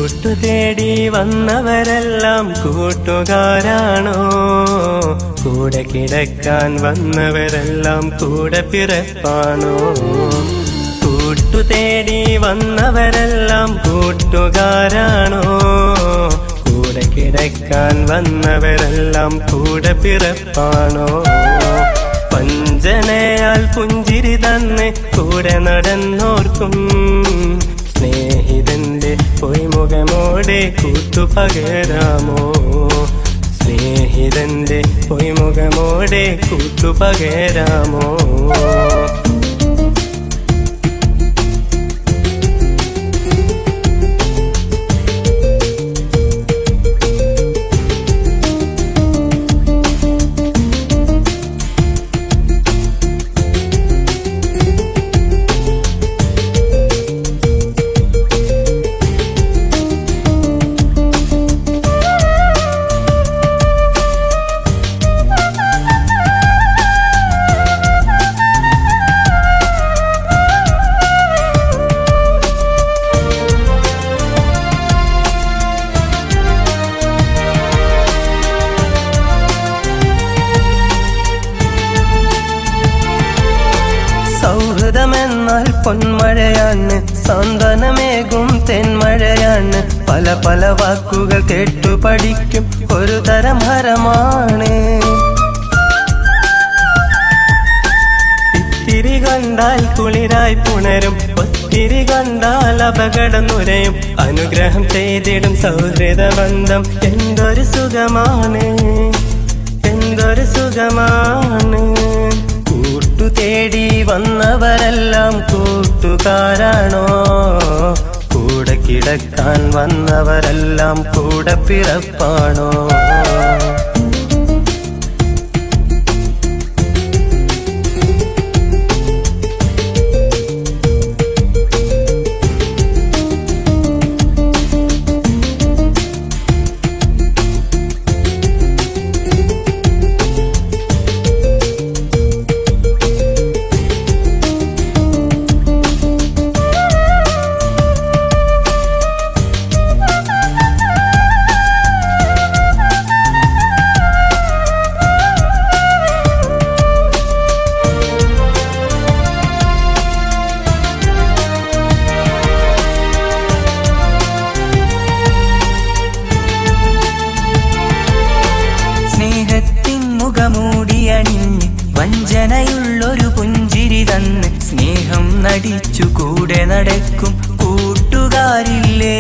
കൂട്ടു തേടി വന്നവരെല്ലാം കൂട്ടുകാരാണോ കൂടെ കിടക്കാൻ വന്നവരെല്ലാം കൂടെ പിറപ്പാണോ കൂട്ടു തേടി വന്നവരെല്ലാം കൂട്ടുകാരാണോ കൂടെ കിടക്കാൻ വന്നവരെല്ലാം കൂടെ പിറപ്പാണോ പഞ്ചനയാൽ പുഞ്ചിരി തന്നെ കൂടെ നടന്നോർക്കും സ്നേഹിതന്റെ പൊയ്മുഖമോടെ കൂട്ടുപകരാമോ സ്നേഹിതന്റെ പൊയ്മുഖമോടെ കൂട്ടുപകരാമോ സൗഹൃദമെന്നാൽ പൊന്മഴയാണ് സാന്ത്വനമേകും തെന്മഴയാണ് പല പല വാക്കുകൾ കേട്ടു പഠിക്കും ഒരു തരം ഹരമാണ് ഇത്തിരി കണ്ടാൽ കുളിരായി പുണരും ഒത്തിരി കണ്ടാൽ അപകടം നുരയും അനുഗ്രഹം ചെയ്തിടും സൗഹൃദ ബന്ധം എന്തൊരു സുഖമാണ് എന്തൊരു സുഖമാണ് കൂട്ടു തേടി വന്നവരെല്ലാം കൂട്ടുകാരാണോ കൂടെ കിടക്കാൻ വന്നവരെല്ലാം കൂടെ പിറപ്പാണോ സ്നേഹത്തിൻ മുഖമൂടിയണിഞ്ഞ് വഞ്ചനയുള്ളൊരു പുഞ്ചിരി തന്ന് സ്നേഹം നടിച്ചു കൂടെ നടക്കും കൂട്ടുകാരില്ലേ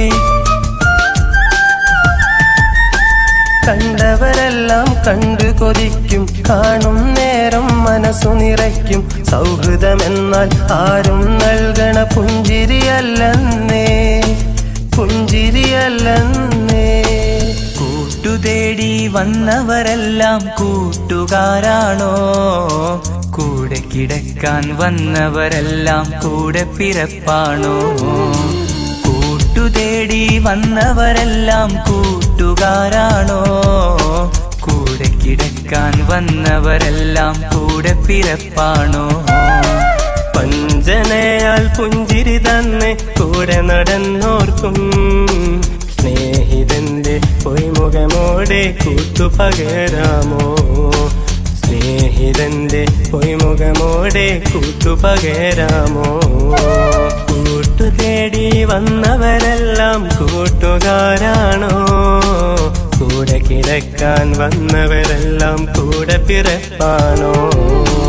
കണ്ടവരെല്ലാം കണ്ടു കൊതിക്കും കാണും നേരം മനസ്സു നിറയ്ക്കും സൗഹൃദമെന്നാൽ ആരും നൽകണ പുഞ്ചിരിയല്ലെന്നേ പുഞ്ചിരിയല്ലെന്നേ കൂട്ടുതേടി വന്നവരെല്ലാം കൂട്ടുകാരാണോ കൂടെ കിടക്കാൻ വന്നവരെല്ലാം കൂടെ പിറപ്പാണോ കൂട്ടുതേടി വന്നവരെല്ലാം കൂട്ടുകാരാണോ കൂടെ കിടക്കാൻ വന്നവരെല്ലാം കൂടെ പിറപ്പാണോ പഞ്ചനയാൽ പുഞ്ചിരി തന്നെ കൂടെ നടന്നോർക്കും സ്നേഹിതന്റെ പൊയ്മുഖമോടെ കൂട്ടുപകരാമോ സ്നേഹിതന്റെ പൊയ്മുഖമോടെ കൂട്ടുപകരാമോ കൂട്ടു തേടി വന്നവരെല്ലാം കൂട്ടുകാരാണോ കൂടെ കിടക്കാൻ വന്നവരെല്ലാം കൂടെ പിറപ്പാണോ